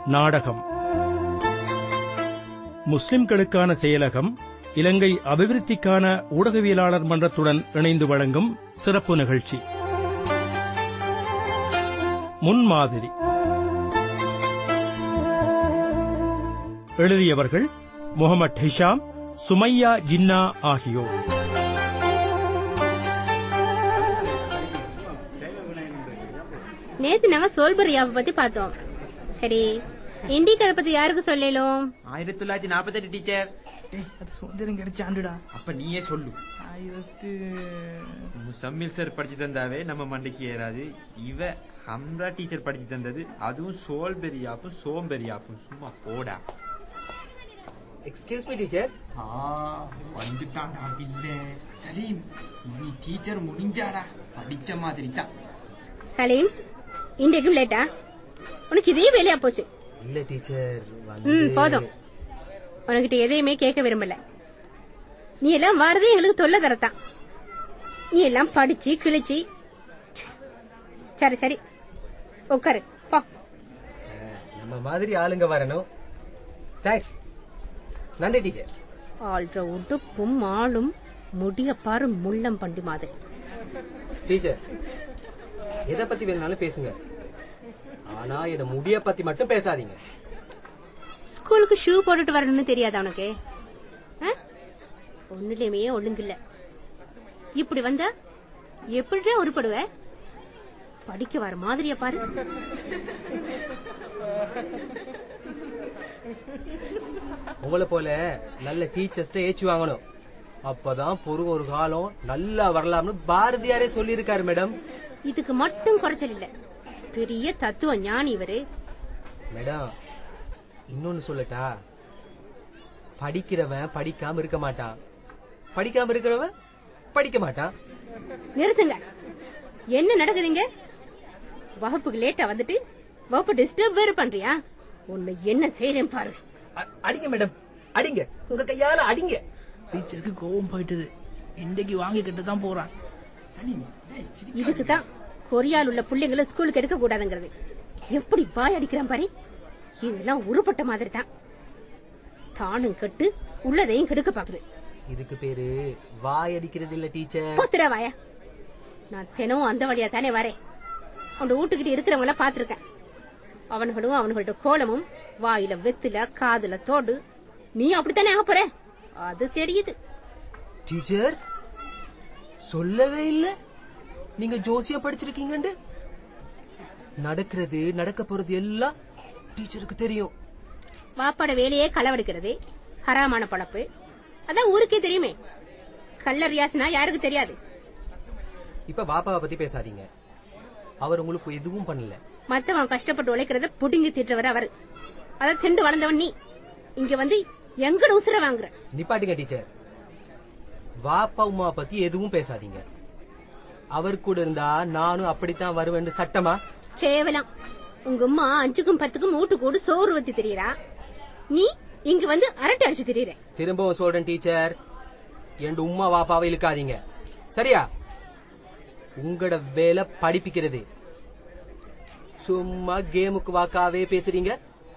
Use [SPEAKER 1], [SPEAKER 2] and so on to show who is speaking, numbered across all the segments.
[SPEAKER 1] நாடகம் முஸ்லிம்களுக்கான செயலகம் இலங்கை அபிவிருத்திக்கான ஊடகவியலாளர் மன்றத்துடன் இணைந்து வழங்கும் சிறப்பு நிகழ்ச்சி முன்மாதிரி எழுதியவர்கள் முகமது ஹிஷாம் சுமையா ஜின்னா ஆகியோர்
[SPEAKER 2] நேத்து நம்ம சோல்பரியாவை பத்தி பார்த்தோம் சரி இண்டி கதை பத்தி யாருக்கு சொல்லலும்
[SPEAKER 3] ஆயிரத்தி தொள்ளாயிரத்தி நாற்பத்தெட்டு டீச்சர்
[SPEAKER 4] டேய் அது சுதந்திரம் கிடைச்சாண்டுடா
[SPEAKER 3] அப்ப நீயே சொல்லு
[SPEAKER 4] ஆயிரத்து
[SPEAKER 3] முசம்மில் சார் படிச்சு தந்தாவே நம்ம மண்டைக்கு ஏறாது இவ ஹம்ரா டீச்சர் படிச்சு தந்தது அதுவும் சோல்பெரியாப்பும் சோம்பெரியாப்பும் சும்மா போடா
[SPEAKER 5] எக்ஸ்கியூஸ் மீ டீச்சர்
[SPEAKER 3] ஆ வந்துட்டான்டா பில்ல சலீம் நீ டீச்சர் முடிஞ்சாடா படிச்ச மாதிரி தான்
[SPEAKER 2] சலீம் இன்றைக்கும் லேட்டா உனக்கு இதே வேலையா போச்சு
[SPEAKER 5] இல்ல டீச்சர்
[SPEAKER 2] ம் போதும் உனக்கிட்ட எதையுமே கேட்க விரும்பல நீ எல்லாம் வரதே எங்களுக்கு தொல்லை தரத்தான் நீ எல்லாம் படிச்சு கிழிச்சு சரி சரி உட்காரு போ
[SPEAKER 5] நம்ம மாதிரி ஆளுங்க வரணும் தேங்க்ஸ் நன்றி டீச்சர்
[SPEAKER 2] ஆள்ற உடுப்பும் ஆளும் முடிய பாரு முள்ளம் பண்டி மாதிரி
[SPEAKER 5] டீச்சர் எதை பத்தி வேணும்னாலும் பேசுங்க ஆனா என்ன முடிய பத்தி மட்டும் பேசாதீங்க
[SPEAKER 2] ஸ்கூலுக்கு ஷூ போட்டுட்டு வரணும்னு தெரியாதா உனக்கு ஆ? ஒண்ணுலயுமே ஒழுங்கில்ல இப்படி வந்தா எப்படிடா உருப்படுவ படிக்க வர மாதிரியா பாரு
[SPEAKER 5] உங்களை போல நல்ல டீச்சர்ஸ்ட ஏச்சு வாங்கணும் அப்பதான் பொறு ஒரு காலம் நல்லா வரலாம்னு பாரதியாரே சொல்லியிருக்காரு மேடம்
[SPEAKER 2] இதுக்கு மட்டும் குறைச்சல் இல்ல பெரிய தத்துவ ஞானி இவரு
[SPEAKER 5] மேடம் இன்னொன்னு சொல்லட்டா படிக்கிறவன் படிக்காம இருக்க மாட்டான் படிக்காம இருக்கிறவன் படிக்க மாட்டான்
[SPEAKER 2] நிறுத்துங்க என்ன நடக்குதுங்க வகுப்புக்கு லேட்டா வந்துட்டு வகுப்பு டிஸ்டர்ப் வேற பண்றியா உன்னை என்ன செய்றேன் பாரு
[SPEAKER 5] அ- அடிங்க மேடம் அடிங்க உங்க கையால அடிங்க
[SPEAKER 4] டீச்சருக்கு கோவம் போயிட்டுது இன்றைக்கு வாங்கிக்கிட்டு தான் போறான்
[SPEAKER 2] இதுக்கு தான் கொரியால உள்ள பிள்ளைங்களை ஸ்கூலுக்கு எடுக்க கூடாதுங்கிறது எப்படி வாய் அடிக்கிறான் பாரு இதெல்லாம் உருப்பட்ட மாதிரி தான் தானும் கெட்டு உள்ளதையும் கெடுக்க பாக்குது
[SPEAKER 5] இதுக்கு பேரு வாய் அடிக்கிறது இல்ல டீச்சர்
[SPEAKER 2] போத்துறா வாயா நான் தினமும் அந்த வழியா தானே வரேன் அவன் வீட்டுக்கிட்ட இருக்கிறவங்கள பாத்திருக்கேன் அவனுகளும் அவனுகளோட கோலமும் வாயில வெத்தில காதுல தோடு நீ அப்படித்தானே ஆக போற அது தெரியுது
[SPEAKER 5] டீச்சர் சொல்லவே இல்ல நீங்க ஜோசியா படிச்சிருக்கீங்கன்னு நடக்கிறது நடக்க போறது எல்லாம் டீச்சருக்கு தெரியும்
[SPEAKER 2] வாப்பாட வேலையே களவெடுக்கிறது ஹராமான பழப்பு அதான் ஊருக்கே தெரியுமே கள்ள ரியாஸ்னா யாருக்கு தெரியாது
[SPEAKER 5] இப்ப பாப்பாவை பத்தி பேசாதீங்க அவர் உங்களுக்கு எதுவும் பண்ணல
[SPEAKER 2] மத்தவன் கஷ்டப்பட்டு உழைக்கிறத புடுங்கி தீட்டுறவர் அவரு அத திண்டு வளர்ந்தவன் நீ இங்க வந்து எங்கட உசுர வாங்குற
[SPEAKER 5] நிப்பாட்டுங்க டீச்சர் வாப்பா உமா பத்தி எதுவும் பேசாதீங்க அவர் கூட இருந்தா நானும் அப்படித்தான் வருவேன்னு சட்டமா
[SPEAKER 2] கேவலம் உங்க அம்மா அஞ்சுக்கும் பத்துக்கும் மூட்டு கூடு சோறு வத்தி தெரியறா நீ இங்க வந்து அரட்டை அடிச்சு தெரியற
[SPEAKER 5] திரும்பவும் சொல்றேன் டீச்சர் என் உம்மா வாப்பாவை இழுக்காதீங்க சரியா உங்களோட வேலை படிப்பிக்கிறது சும்மா கேமுக்கு வாக்காவே பேசுறீங்க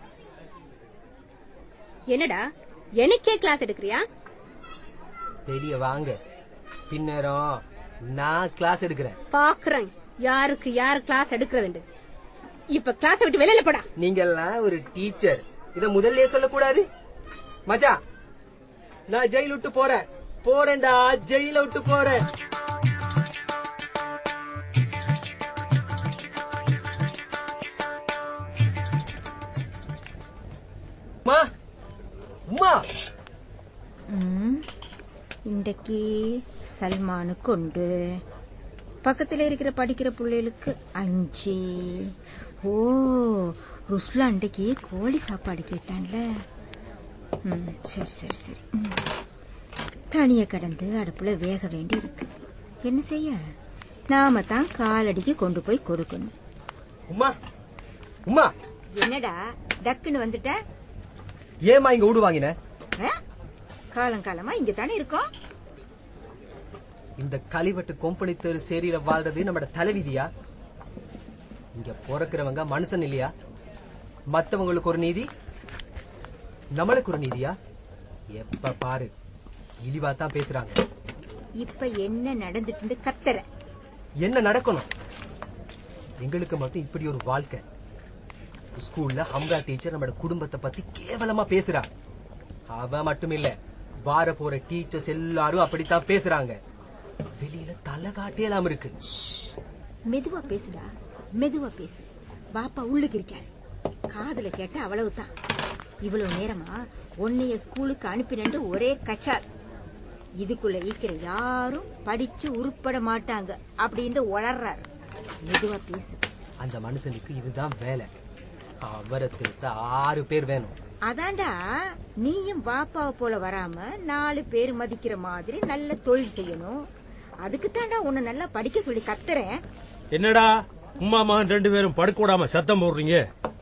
[SPEAKER 2] என்னடா எனக்கே கிளாஸ் எடுக்கிறியா
[SPEAKER 5] வெளிய வாங்க பின்னரும் நான் கிளாஸ் எடுக்கிறேன்
[SPEAKER 2] பாக்குறேன் யாருக்கு யார் கிளாஸ் எடுக்கிறதுண்டு இப்ப கிளாஸ் விட்டு வெளியில போடா
[SPEAKER 5] நீங்க எல்லாம் ஒரு டீச்சர் இத முதல்லயே சொல்லக்கூடாது மச்சான் நான் ஜெயில் விட்டு போறேன் போறேன்டா ஜெயில விட்டு போறேன் உமா உமா
[SPEAKER 6] இன்றைக்கு சல்மானுக்கு உண்டு பக்கத்துல இருக்கிற படிக்கிற பிள்ளைகளுக்கு அஞ்சு ஓ ருஸ்லா அன்றைக்கு கோழி சாப்பாடு கேட்டான்ல ம், சரி சரி சரி ம். தனிய கடந்து அடுப்புல வேக வேண்டி இருக்கு என்ன செய்ய நாம தான் காலடிக்கு கொண்டு போய் கொடுக்கணும்
[SPEAKER 5] உமா உமா
[SPEAKER 6] என்னடா டக்குன்னு வந்துட்ட
[SPEAKER 5] ஏமா இங்க வீடு வாங்கின
[SPEAKER 6] ஆ? காலங்காலமா இங்க தானே இருக்கோம்
[SPEAKER 5] இந்த கழிவட்டு கொம்பனி தெரு சேரியில வாழ்றது நம்மட தலைவிதியா இங்க பிறக்கிறவங்க மனுஷன் இல்லையா மத்தவங்களுக்கு ஒரு நீதி நம்மளுக்கு ஒரு நீதியா எப்ப பாரு இழிவா தான் பேசுறாங்க
[SPEAKER 6] இப்ப என்ன நடந்துட்டு கத்துற
[SPEAKER 5] என்ன நடக்கணும் எங்களுக்கு மட்டும் இப்படி ஒரு வாழ்க்கை ஸ்கூல்ல ஹம்ரா டீச்சர் நம்மளோட குடும்பத்தை பத்தி கேவலமா பேசுறா அவ மட்டும் இல்ல வார போற டீச்சர்ஸ் எல்லாரும் அப்படித்தான் பேசுறாங்க வெளியில தலை காட்டியலாம் இருக்கு
[SPEAKER 6] மெதுவா பேசுடா மெதுவா பேசு பாப்பா உள்ளுக்கு இருக்காரு காதுல கேட்ட அவ்வளவுதான் இவ்வளவு நேரமா உன்னைய ஸ்கூலுக்கு அனுப்பினண்டு ஒரே கச்சால் இதுக்குள்ள ஈக்கிற யாரும் படிச்சு உருப்பட மாட்டாங்க அப்படின்னு உளர்றாரு மெதுவா பேசு
[SPEAKER 5] அந்த மனுஷனுக்கு இதுதான் வேலை அவரை திருத்த ஆறு பேர் வேணும்
[SPEAKER 6] அதான்டா நீயும் பாப்பாவை போல வராம நாலு பேர் மதிக்கிற மாதிரி நல்ல தொழில் செய்யணும் அதுக்கு தாண்டா உன்னை நல்லா படிக்க சொல்லி கத்துறேன்
[SPEAKER 1] என்னடா உம்மா மகன் ரெண்டு பேரும் படுக்க விடாம சத்தம் போடுறீங்க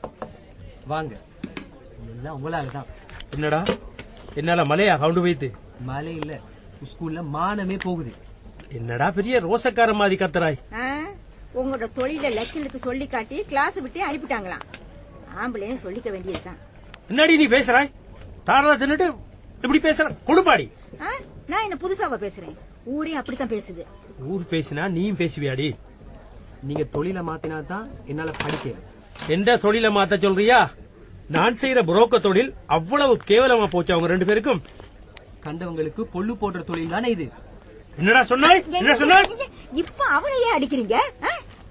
[SPEAKER 5] வாங்க எல்லாம் உங்களாலதான்
[SPEAKER 1] என்னடா என்னால மலையா கவுண்டு வைத்து
[SPEAKER 5] மழை இல்ல ஸ்கூல்ல மானமே போகுது
[SPEAKER 1] என்னடா பெரிய ரோசக்கார மாதிரி கத்துறாய்
[SPEAKER 6] ஆ? உங்களோட தொழில லட்சணத்துக்கு சொல்லி காட்டி கிளாஸ் விட்டு அனுப்பிட்டாங்களாம் ஆம்பளைன்னு சொல்லிக்க வேண்டியதுதான்
[SPEAKER 1] என்னடி நீ பேசுறாய் தாரதா தின்னுட்டு இப்படி பேசுற கொடுப்பாடி
[SPEAKER 6] ஆ? நான் என்ன புதுசாவா பேசுறேன் ஊரே அப்படித்தான் பேசுது
[SPEAKER 1] ஊர் பேசினா நீயும் பேசுவியாடி
[SPEAKER 5] நீங்க தொழிலை மாத்தினா தான் என்னால படிக்கல
[SPEAKER 1] எந்த தொழிலை மாத்த சொல்றியா நான் செய்யற புரோக்க தொழில் அவ்வளவு கேவலமா போச்சு அவங்க ரெண்டு பேருக்கும்
[SPEAKER 5] கண்டவங்களுக்கு பொல்லு போடுற தொழில் தானே இது
[SPEAKER 1] என்னடா சொன்னாய் என்ன சொன்னாய்
[SPEAKER 6] இப்ப அவனையே அடிக்கிறீங்க ஆ?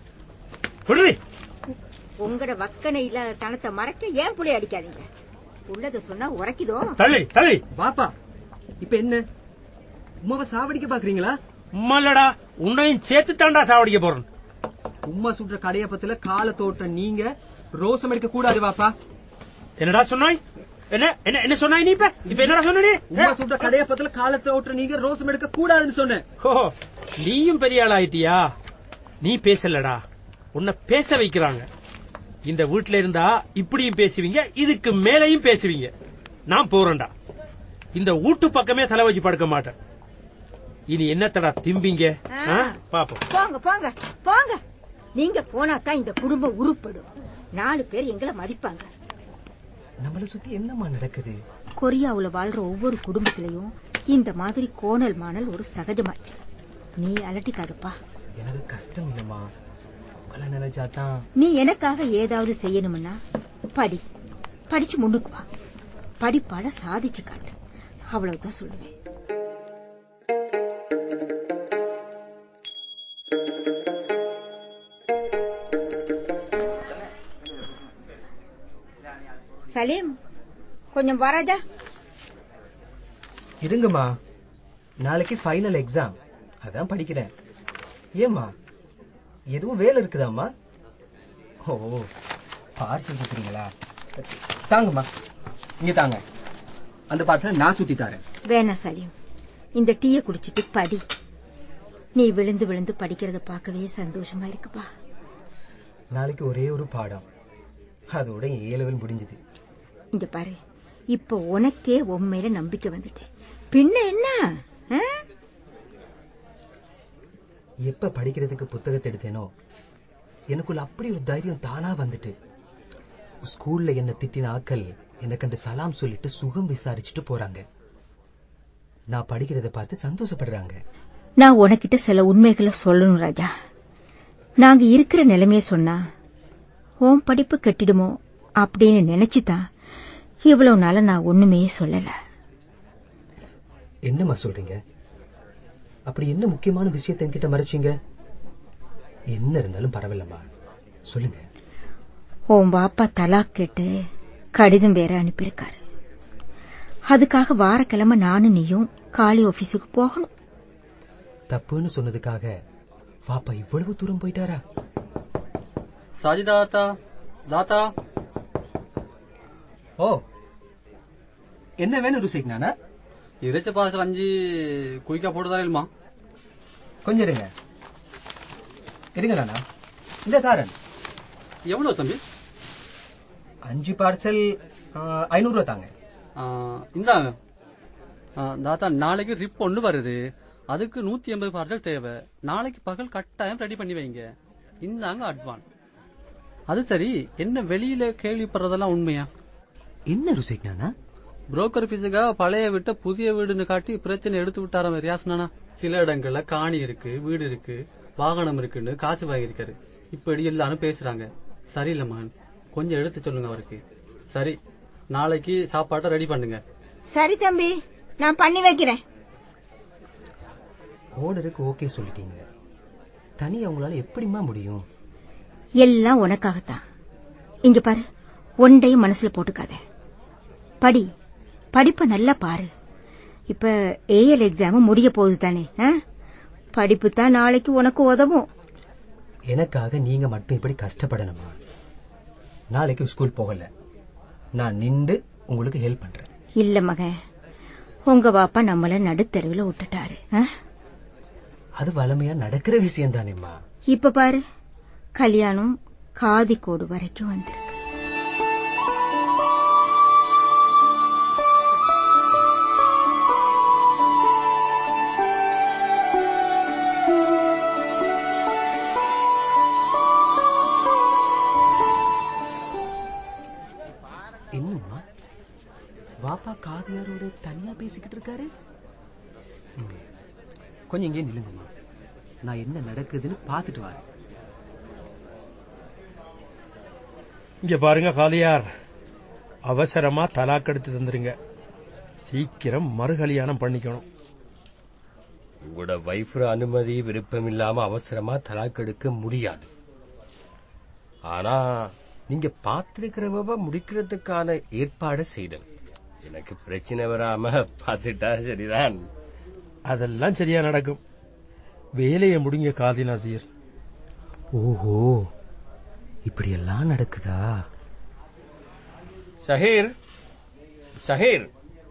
[SPEAKER 1] விடுறி
[SPEAKER 6] உங்களோட வக்கனை இல்லாத தனத்தை மறைக்க ஏன் புள்ளை அடிக்காதீங்க உள்ளத சொன்னா உரைக்குதோ
[SPEAKER 1] தள்ளி தள்ளி
[SPEAKER 5] பாப்பா இப்ப என்ன உமாவை சாவடிக்க பாக்குறீங்களா
[SPEAKER 1] உம்மல்லடா உன்னையும் சேர்த்து தாண்டா சாவடிக்க போறேன்
[SPEAKER 5] உமா சுடுற கடையப்பத்துல காலை தோட்ட நீங்க ரோசம் எடுக்க கூடாது பாப்பா
[SPEAKER 1] என்னடா சொன்னாய் என்ன என்ன என்ன சொன்னாய் நீ இப்ப இப்ப என்னடா சொன்ன நீ
[SPEAKER 5] உமா சுடுற கடையப்பத்துல காலை தோட்ட நீங்க ரோசம் எடுக்க கூடாதுன்னு சொன்னேன்
[SPEAKER 1] ஓ நீயும் பெரிய ஆள் ஆயிட்டியா நீ பேசலடா உன்னை பேச வைக்கிறாங்க இந்த வீட்ல இருந்தா இப்படியும் பேசுவீங்க இதுக்கு மேலையும் பேசுவீங்க நான் போறேன்டா இந்த வீட்டு பக்கமே தலை வச்சு படுக்க மாட்டேன் இனி என்னத்தடா திம்பிங்க ஆ? பாப்போம்
[SPEAKER 6] போங்க போங்க போங்க நீங்க போனா தான் இந்த குடும்பம் உருப்படும் நாலு பேர் எங்களை மதிப்பாங்க
[SPEAKER 5] நம்மள சுத்தி என்னம்மா நடக்குது
[SPEAKER 6] கொரியாவுல வாழ்ற ஒவ்வொரு குடும்பத்திலயும் இந்த மாதிரி கோணல் மாணல் ஒரு சகஜமாச்சு நீ அலட்டிக்காதப்பா
[SPEAKER 5] எனக்கு கஷ்டம் இல்லம்மா உங்களை நினைச்சா தான்
[SPEAKER 6] நீ எனக்காக ஏதாவது செய்யணும்னா படி படிச்சு முன்னுக்கு வா படிப்பால சாதிச்சு காட்டு அவ்வளவுதான் சொல்லுவேன் சலீம் கொஞ்சம் வராஜா
[SPEAKER 5] இருங்கம்மா நாளைக்கு ஃபைனல் எக்ஸாம் அதான் படிக்கிறேன் ஏம்மா எதுவும் வேலை இருக்குதாம்மா ஓ பார்சல் சுத்துறீங்களா தாங்கம்மா இங்க தாங்க அந்த பார்சலை நான் சுத்தி தரேன்
[SPEAKER 6] வேணாம் சலீம் இந்த டீய குடிச்சிட்டு படி நீ விழுந்து விழுந்து படிக்கிறத பார்க்கவே சந்தோஷமா இருக்குப்பா
[SPEAKER 5] நாளைக்கு ஒரே ஒரு பாடம் அதோட என் ஏ லெவல் முடிஞ்சது
[SPEAKER 6] இங்க பாரு இப்ப உனக்கே உண்மையில நம்பிக்கை வந்துட்டு பின்ன என்ன ஆ?
[SPEAKER 5] எப்ப படிக்கிறதுக்கு புத்தகத்தை எடுத்தேனோ எனக்குள்ள அப்படி ஒரு தைரியம் தானா வந்துட்டு ஸ்கூல்ல என்ன திட்டின ஆக்கள் என்ன கண்டு சலாம் சொல்லிட்டு சுகம் விசாரிச்சுட்டு போறாங்க நான் படிக்கிறத பார்த்து சந்தோஷப்படுறாங்க
[SPEAKER 6] நான் உனக்கிட்ட சில உண்மைகளை சொல்லணும் ராஜா நாங்க இருக்கிற நிலைமைய சொன்னா உன் படிப்பு கெட்டிடுமோ அப்படின்னு நினைச்சுதான் இவ்வளவு நாள நான் ஒண்ணுமே சொல்லல
[SPEAKER 5] என்னம்மா சொல்றீங்க அப்படி என்ன முக்கியமான விஷயத்தை என்கிட்ட மறைச்சீங்க என்ன இருந்தாலும் பரவாயில்லம்மா சொல்லுங்க
[SPEAKER 6] உன் பாப்பா தலாக் கேட்டு கடிதம் வேற அனுப்பியிருக்காரு அதுக்காக வாரக்கிழமை நானும் நீயும் காளி ஆபீஸுக்கு போகணும்
[SPEAKER 5] தப்புன்னு சொன்னதுக்காக பாப்பா இவ்வளவு தூரம் போயிட்டாரா
[SPEAKER 7] சாஜிதா தாத்தா தாத்தா
[SPEAKER 5] ஓ என்ன வேணும் ருசிக் நானா
[SPEAKER 7] இறைச்ச பாசல் அஞ்சு குயிக்கா போட்டு தரையிலுமா
[SPEAKER 5] கொஞ்சம் இருங்க இருங்க நானா இந்த தாரன்
[SPEAKER 7] எவ்வளவு தம்பி
[SPEAKER 5] அஞ்சு பார்சல் ஐநூறு ரூபா தாங்க
[SPEAKER 7] ஆ, இந்தாங்க ஆ, தாத்தா நாளைக்கு ரிப் ஒன்று வருது அதுக்கு நூத்தி எண்பது பார்சல் தேவை நாளைக்கு பகல் கட்டாயம் ரெடி பண்ணி வைங்க இந்தாங்க அட்வான்ஸ் அது சரி என்ன வெளியில கேள்விப்படுறதெல்லாம் உண்மையா
[SPEAKER 5] என்ன ருசிக்னானா
[SPEAKER 7] புரோக்கர் பீஸுக்காக பழைய விட்ட புதிய வீடுன்னு காட்டி பிரச்சனை எடுத்து விட்டாராம் ரியாஸ்னானா சில இடங்கள்ல காணி இருக்கு வீடு இருக்கு வாகனம் இருக்குன்னு காசு வாங்கியிருக்காரு இப்படி எல்லாரும் பேசுறாங்க சரியில்லை மகன் கொஞ்சம் எடுத்து சொல்லுங்க அவருக்கு சரி நாளைக்கு சாப்பாட்டை ரெடி பண்ணுங்க
[SPEAKER 6] சரி தம்பி நான் பண்ணி வைக்கிறேன்
[SPEAKER 5] ஓர்டருக்கு ஓகே சொல்லிட்டீங்க தனியா உங்களால எப்படிம்மா முடியும்
[SPEAKER 6] எல்லாம் உனக்காகத்தான் இங்க பாரு ஒன்றையும் மனசுல போட்டுக்காத படி படிப்ப நல்லா பாரு இப்ப ஏஎல் எக்ஸாம் முடிய போகுது தானே ஆ? படிப்பு தான் நாளைக்கு உனக்கு உதவும்
[SPEAKER 5] எனக்காக நீங்க மட்டும் இப்படி கஷ்டப்படணுமா நாளைக்கு ஸ்கூல் போகல நான் நின்று உங்களுக்கு ஹெல்ப் பண்றேன்
[SPEAKER 6] இல்ல மகன் உங்க பாப்பா நம்மள நடுத்தெருவுல விட்டுட்டாரு ஆ?
[SPEAKER 5] அது வளமையா நடக்கிற விஷயம் தானேம்மா
[SPEAKER 6] இப்ப பாரு கல்யாணம் காதி கோடு வரைக்கும் வந்திருக்கு
[SPEAKER 5] என்னம்மா வாப்பா காதியாரோட தனியா பேசிக்கிட்டு இருக்காரு ம். கொஞ்சம் இங்கே நில்லுங்கம்மா நான் என்ன நடக்குதுன்னு பார்த்துட்டு வரேன்
[SPEAKER 1] இங்க பாருங்க காலியார் அவசரமா தலாக் எடுத்து தந்துருங்க சீக்கிரம் மறுகல்யாணம் பண்ணிக்கணும்
[SPEAKER 8] உங்களோட வைஃபர் அனுமதி விருப்பம் இல்லாம அவசரமா தலாக் எடுக்க முடியாது ஆனா நீங்க பார்த்திருக்கிறவ முடிக்கிறதுக்கான ஏற்பாடு செய்யணும் எனக்கு பிரச்சனை வராம பார்த்துட்டா சரிதான்
[SPEAKER 1] அதெல்லாம் சரியா நடக்கும் வேலையை முடிங்க காதி நசீர்
[SPEAKER 5] ஓஹோ இப்படியெல்லாம் நடக்குதா
[SPEAKER 8] சஹீர் சஹீர்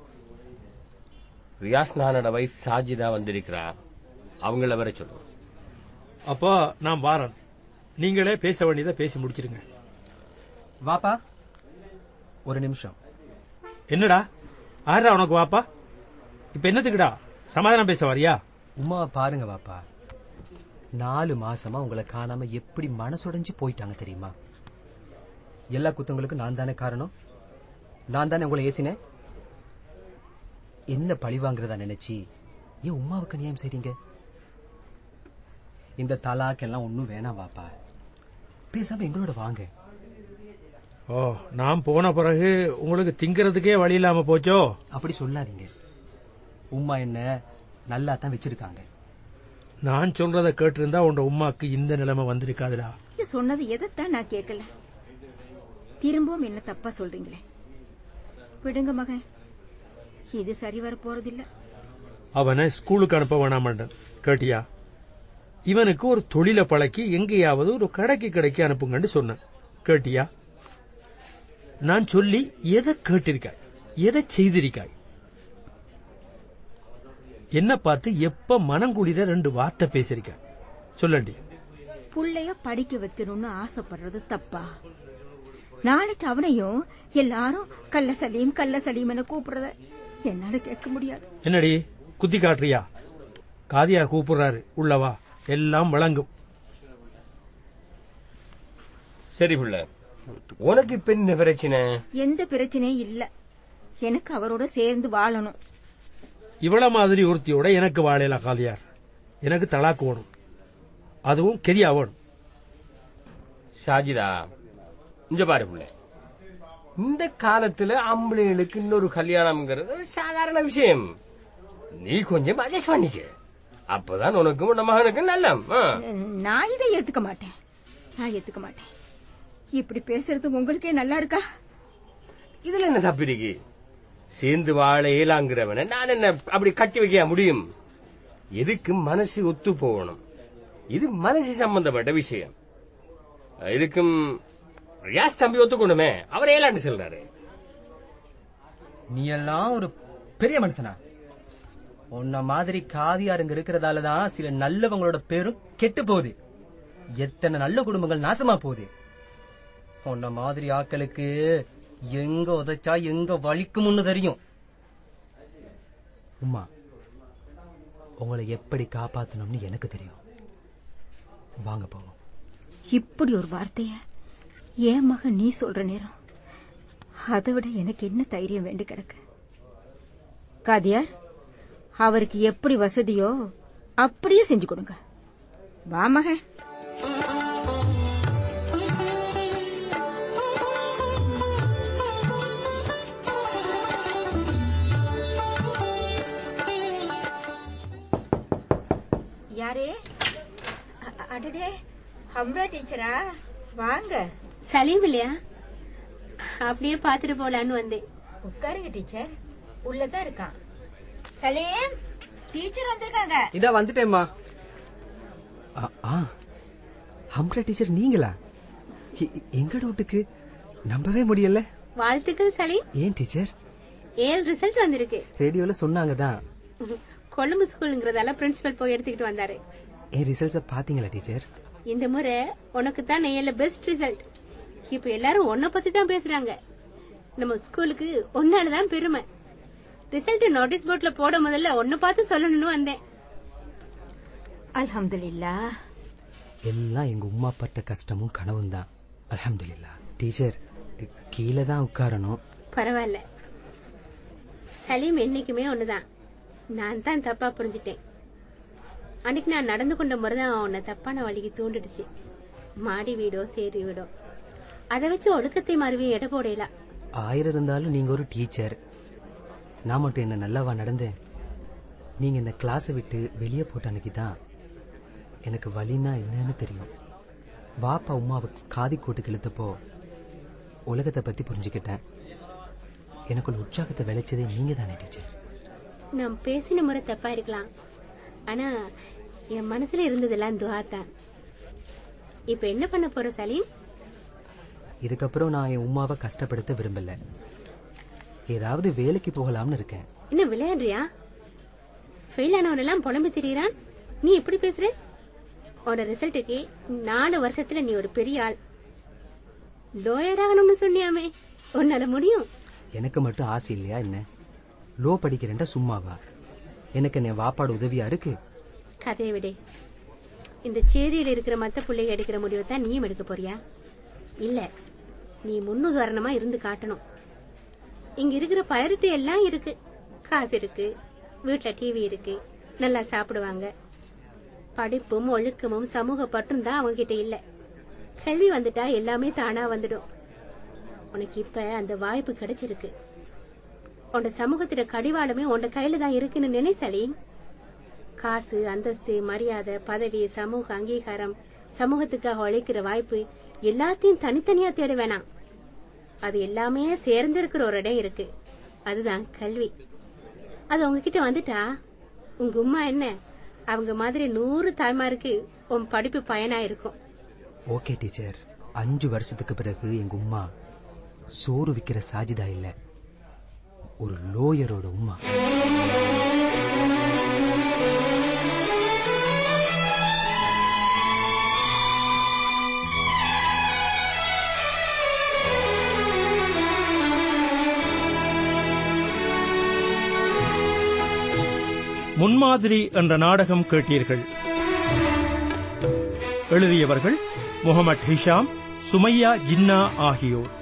[SPEAKER 8] ரியாஸ் நானோட வைஃப் சாஜிதா வந்திருக்கிறா அவங்கள வர சொல்லுங்க
[SPEAKER 1] அப்போ நான் வாரன் நீங்களே பேச வேண்டியதை பேசி முடிச்சிருங்க
[SPEAKER 5] வாப்பா ஒரு நிமிஷம்
[SPEAKER 1] என்னடா ஆறா உனக்கு வாப்பா இப்ப என்னத்துக்குடா சமாதானம் பேச வரியா
[SPEAKER 5] உமா பாருங்க வாப்பா நாலு மாசமா உங்களை காணாம எப்படி மனசுடைஞ்சு போயிட்டாங்க தெரியுமா எல்லா குத்தங்களுக்கும் நான் தானே காரணம் நான் தானே உங்களை ஏசினேன் என்ன பழி வாங்குறதா நினைச்சு ஏன் உமாவுக்கு நியாயம் செய்றீங்க இந்த தலாக் எல்லாம் ஒண்ணும் வேணாம் வாப்பா பேசாம எங்களோட வாங்க
[SPEAKER 1] ஓ நான் போன பிறகு உங்களுக்கு திங்கிறதுக்கே வழி இல்லாம போச்சோ
[SPEAKER 5] அப்படி சொல்லாதீங்க உமா என்ன நல்லா தான் வச்சிருக்காங்க
[SPEAKER 1] நான் சொல்றத கேட்டிருந்தா உன் உமாக்கு இந்த நிலைமை வந்திருக்காதுடா
[SPEAKER 6] இது சொன்னது எதைத்தான் நான் கேட்கல திரும்பவும் என்ன தப்பா சொல்றீங்களே விடுங்க மகன் இது சரி வர போறதில்ல
[SPEAKER 1] அவனை ஸ்கூலுக்கு அனுப்ப வேணாமண்டன் கேட்டியா இவனுக்கு ஒரு தொழிலை பழக்கி எங்கேயாவது ஒரு கடைக்கு கடைக்கு அனுப்புங்கன்னு சொன்னேன் கேட்டியா நான் சொல்லி எதை கேட்டிருக்காய் எதை செய்திருக்காய் என்ன பார்த்து எப்ப மனங்குளிர ரெண்டு வார்த்தை பேசியிருக்காய் சொல்லண்டி
[SPEAKER 6] புள்ளைய படிக்க வைக்கணும்னு ஆசைப்படுறது தப்பா நாளைக்கு அவனையும் எல்லாரும் கள்ள சலீம் கள்ள சலீம் என கூப்பிடுறத என்னால கேட்க முடியாது
[SPEAKER 1] என்னடி குத்தி காட்டுறியா காதியார் கூப்பிடுறாரு உள்ளவா எல்லாம் வழங்கும்
[SPEAKER 8] சரி புள்ள உனக்கு இப்ப என்ன பிரச்சனை
[SPEAKER 6] எந்த பிரச்சனையும் இல்ல எனக்கு அவரோட சேர்ந்து வாழணும்
[SPEAKER 1] இவள மாதிரி ஒருத்தியோட எனக்கு வாழையில காதியார் எனக்கு தலாக்கு வேணும் அதுவும் கெரியா வேணும்
[SPEAKER 8] ஷாஜிதா இங்க பாரு புள்ள இந்த காலத்துல ஆம்பளைகளுக்கு இன்னொரு கல்யாணம்ங்கிறது ஒரு சாதாரண விஷயம் நீ கொஞ்சம் அட்ஜஸ்ட் பண்ணிக்க அப்பதான் உனக்கும் உன் மகனுக்கும் நல்லம் ஆ.
[SPEAKER 6] நான் இதை ஏத்துக்க மாட்டேன் நான் ஏத்துக்க மாட்டேன் இப்படி பேசுறது உங்களுக்கே நல்லா இருக்கா
[SPEAKER 8] இதுல என்ன தப்பு இருக்கு சேர்ந்து வாழ இயலாங்கிறவனை நான் என்ன அப்படி கட்டி வைக்க முடியும் எதுக்கு மனசு ஒத்து போகணும் இது மனசு சம்பந்தப்பட்ட விஷயம் இதுக்கும் ரியாஸ் தம்பி ஒத்துக்கணுமே அவர் ஏலாண்டு சொல்றாரு
[SPEAKER 5] நீ எல்லாம் ஒரு பெரிய மனுஷனா உன்ன மாதிரி காதியாருங்க இருக்கிறதால தான் சில நல்லவங்களோட பேரும் கெட்டு போகுது எத்தனை நல்ல குடும்பங்கள் நாசமா போகுது உன்ன மாதிரி ஆட்களுக்கு எங்க உதைச்சா எங்க வலிக்கும்னு தெரியும் உமா உங்களை எப்படி காப்பாத்தணும்னு எனக்கு தெரியும் வாங்க போவோம்
[SPEAKER 6] இப்படி ஒரு வார்த்தைய என் மகன் நீ சொல்ற நேரம் அதை விட எனக்கு என்ன தைரியம் வேண்டி கிடக்கு காதியார் அவருக்கு எப்படி வசதியோ அப்படியே செஞ்சு கொடுங்க வா மகன் யாரே அ- அடடே ஹம்ரா டீச்சரா வாங்க
[SPEAKER 2] சலீம் இல்லையா அப்படியே பாத்துட்டு போலான்னு வந்தேன்
[SPEAKER 6] உட்காருங்க டீச்சர் உள்ளதான் இருக்கான் சலீம் டீச்சர் வந்திருக்காங்க
[SPEAKER 5] இதா வந்துட்டேம்மா ஆ, ஆ ஹம்ரா டீச்சர் நீங்களா எ- எங்கட வீட்டுக்கு நம்பவே முடியல
[SPEAKER 2] வாழ்த்துக்கள் சலீம்
[SPEAKER 5] ஏன் டீச்சர்
[SPEAKER 2] ஏழு ரிசல்ட் வந்திருக்கு
[SPEAKER 5] ரேடியோல சொன்னாங்க தான்
[SPEAKER 2] கொழும்பு ஸ்கூலுங்கிறதால பிரின்சிபல் போய் எடுத்துக்கிட்டு வந்தாரு
[SPEAKER 5] என் ரிசல்ட்ஸ பாத்தீங்களா டீச்சர்
[SPEAKER 2] இந்த முறை உனக்கு தான் ஏழு பெஸ்ட் ரிசல்ட் இப்ப எல்லாரும் உன்னை பத்தி தான் பேசுறாங்க நம்ம ஸ்கூலுக்கு ஒன்னாலதான் பெருமை ரிசல்ட் நோட்டீஸ் போர்ட்ல போட முதல்ல உன்னை பார்த்து சொல்லணும்னு வந்தேன்
[SPEAKER 6] அல்ஹம்துலில்லா
[SPEAKER 5] எல்லாம் எங்க உமா பட்ட கஷ்டமும் கனவும் தான் அலமதுல்லா டீச்சர் கீழே தான் உட்காரணும்
[SPEAKER 2] பரவாயில்ல சலீம் என்னைக்குமே ஒண்ணுதான் நான் தான் தப்பா புரிஞ்சுட்டேன் அன்னைக்கு நான் நடந்து கொண்ட முறைதான் உன்னை தப்பான வழிக்கு தூண்டிடுச்சு மாடி வீடோ சேரி வீடோ அதை வச்சு ஒழுக்கத்தை மறுவி எடை போடலாம்
[SPEAKER 5] ஆயிரம் இருந்தாலும் நீங்க ஒரு டீச்சர் நான் மட்டும் என்ன நல்லாவா நடந்தேன் நீங்க இந்த கிளாஸை விட்டு வெளியே போட்ட அன்னைக்கு தான் எனக்கு வலின்னா என்னன்னு தெரியும் வாப்பா உமாவை காதி கோட்டுக்கு இழுத்தப்போ உலகத்தை பத்தி புரிஞ்சுக்கிட்டேன் எனக்குள்ள உற்சாகத்தை விளைச்சதே நீங்க தானே டீச்சர்
[SPEAKER 2] நான் பேசின முறை தப்பா இருக்கலாம் ஆனா என் மனசுல இருந்ததெல்லாம் துவா தான் இப்ப என்ன பண்ண போற சலீம்
[SPEAKER 5] இதுக்கப்புறம் நான் என் உமாவை கஷ்டப்படுத்த விரும்பல ஏதாவது வேலைக்கு போகலாம்னு இருக்கேன்
[SPEAKER 2] என்ன விளையாடுறியா ஃபெயில் ஆனவன் எல்லாம் புலம்பு திரியறான் நீ எப்படி பேசுற உன்னோட ரிசல்ட்டுக்கு நாலு வருஷத்துல நீ ஒரு பெரிய ஆள் லோயர் ஆகணும்னு சொன்னியாமே உன்னால முடியும்
[SPEAKER 5] எனக்கு மட்டும் ஆசை இல்லையா என்ன லோ படிக்கிறேன்டா சும்மாவா எனக்கு என்ன வாப்பாடு உதவியா இருக்கு
[SPEAKER 2] கதையை விடு இந்த சேரியில இருக்கிற மத்த பிள்ளைங்க எடுக்கிற முடிவை தான் நீயும் எடுக்க போறியா இல்ல நீ முன்னுதாரணமா இருந்து காட்டணும் இங்க இருக்கிற பயிரிட்டு எல்லாம் இருக்கு காசு இருக்கு வீட்ல டிவி இருக்கு நல்லா சாப்பிடுவாங்க படிப்பும் ஒழுக்கமும் சமூக பற்றும் தான் அவங்க கிட்ட இல்ல கல்வி வந்துட்டா எல்லாமே தானா வந்துடும் உனக்கு இப்ப அந்த வாய்ப்பு கிடைச்சிருக்கு உன்னோட சமூகத்திட கடிவாளமே உன்னோட கையில தான் இருக்குன்னு நினை சலீம் காசு அந்தஸ்து மரியாதை பதவி சமூக அங்கீகாரம் சமூகத்துக்காக உழைக்கிற வாய்ப்பு எல்லாத்தையும் தனித்தனியா தேட வேணாம் அது எல்லாமே சேர்ந்திருக்கிற ஒரு இடம் இருக்கு அதுதான் கல்வி அது உங்ககிட்ட வந்துட்டா உங்க உம்மா என்ன அவங்க மாதிரி நூறு தாய்மாருக்கு உன் படிப்பு பயனா இருக்கும்
[SPEAKER 5] ஓகே டீச்சர் அஞ்சு வருஷத்துக்கு பிறகு எங்க உம்மா சோறு விக்கிற சாஜிதா இல்ல ஒரு லோயரோட உம்மா
[SPEAKER 1] முன்மாதிரி என்ற நாடகம் கேட்டீர்கள் எழுதியவர்கள் முகமது ஹிஷாம் சுமையா ஜின்னா ஆகியோர்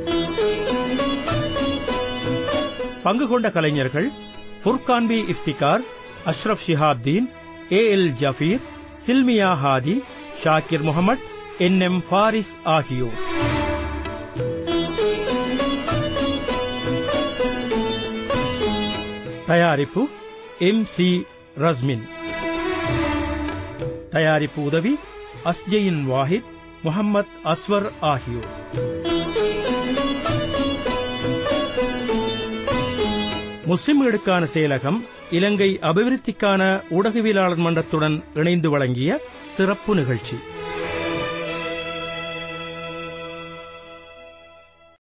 [SPEAKER 1] பங்கு கொண்ட கலைஞர்கள் Furkan B Iftikar Ashraf Shihabdeen A L Jafeer Silmiya Hadi Shakir Mohamed N M Faris ஆகியோர் தயாரிப்பு எம் சி ரஸ்மின் தயாரிப்பு உதவி அஸ்ஜயின் வாஹித் முகம்மது அஸ்வர் ஆகியோர் முஸ்லிம்களுக்கான செயலகம் இலங்கை அபிவிருத்திக்கான ஊடகவியலாளர் மன்றத்துடன் இணைந்து வழங்கிய சிறப்பு நிகழ்ச்சி